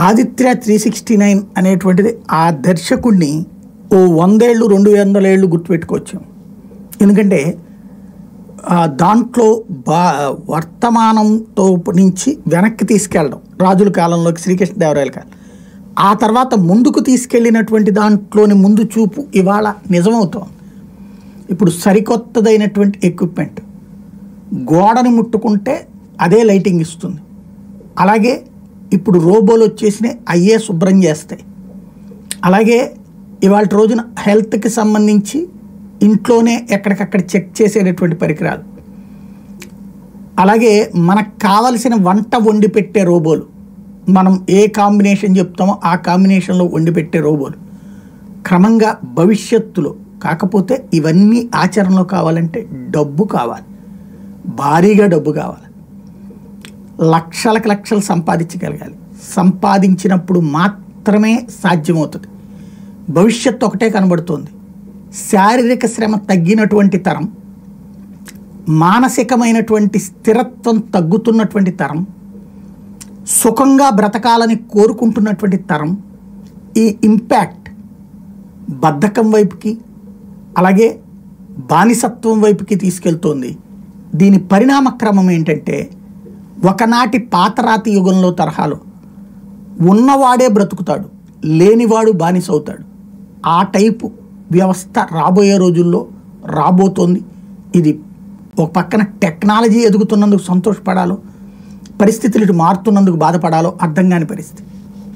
Aditya three sixty nine అనేటువంటిది ఆ దర్శకుడిని ఓ వందేళ్ళు రెండు వందల ఏళ్ళు గుర్తుపెట్టుకోవచ్చు ఎందుకంటే ఆ దాంట్లో బా వర్తమానంతో నుంచి వెనక్కి తీసుకెళ్ళడం రాజుల కాలంలోకి శ్రీకృష్ణదేవరాయల కాలం ఆ తర్వాత ముందుకు తీసుకెళ్ళినటువంటి దాంట్లోని ముందు చూపు ఇవాళ నిజమవుతోంది ఇప్పుడు సరికొత్తదైనటువంటి ఎక్విప్మెంట్ గోడని ముట్టుకుంటే అదే లైటింగ్ ఇస్తుంది అలాగే ఇప్పుడు రోబోలు వచ్చేసినాయి అయ్యే శుభ్రం చేస్తాయి అలాగే ఇవాళ రోజున హెల్త్కి సంబంధించి ఇంట్లోనే ఎక్కడికక్కడ చెక్ చేసేటటువంటి పరికరాలు అలాగే మనకు కావలసిన వంట వండి పెట్టే రోబోలు మనం ఏ కాంబినేషన్ చెప్తామో ఆ కాంబినేషన్లో వండి పెట్టే రోబోలు క్రమంగా భవిష్యత్తులో కాకపోతే ఇవన్నీ ఆచరణలో కావాలంటే డబ్బు కావాలి భారీగా డబ్బు కావాలి లక్షలకు లక్షలు సంపాదించగలగాలి సంపాదించినప్పుడు మాత్రమే సాధ్యమవుతుంది భవిష్యత్తు ఒకటే కనబడుతుంది శారీరక శ్రమ తగ్గినటువంటి తరం మానసికమైనటువంటి స్థిరత్వం తగ్గుతున్నటువంటి తరం సుఖంగా బ్రతకాలని కోరుకుంటున్నటువంటి తరం ఈ ఇంపాక్ట్ బద్ధకం వైపుకి అలాగే బానిసత్వం వైపుకి తీసుకెళ్తోంది దీని పరిణామ క్రమం ఏంటంటే ఒకనాటి పాతరాతి యుగంలో తరహాలో ఉన్నవాడే బ్రతుకుతాడు లేనివాడు బానిస అవుతాడు ఆ టైపు వ్యవస్థ రాబోయే రోజుల్లో రాబోతోంది ఇది ఒక పక్కన టెక్నాలజీ ఎదుగుతున్నందుకు సంతోషపడాలో పరిస్థితులు ఇటు మారుతున్నందుకు బాధపడాలో అర్థం కాని పరిస్థితి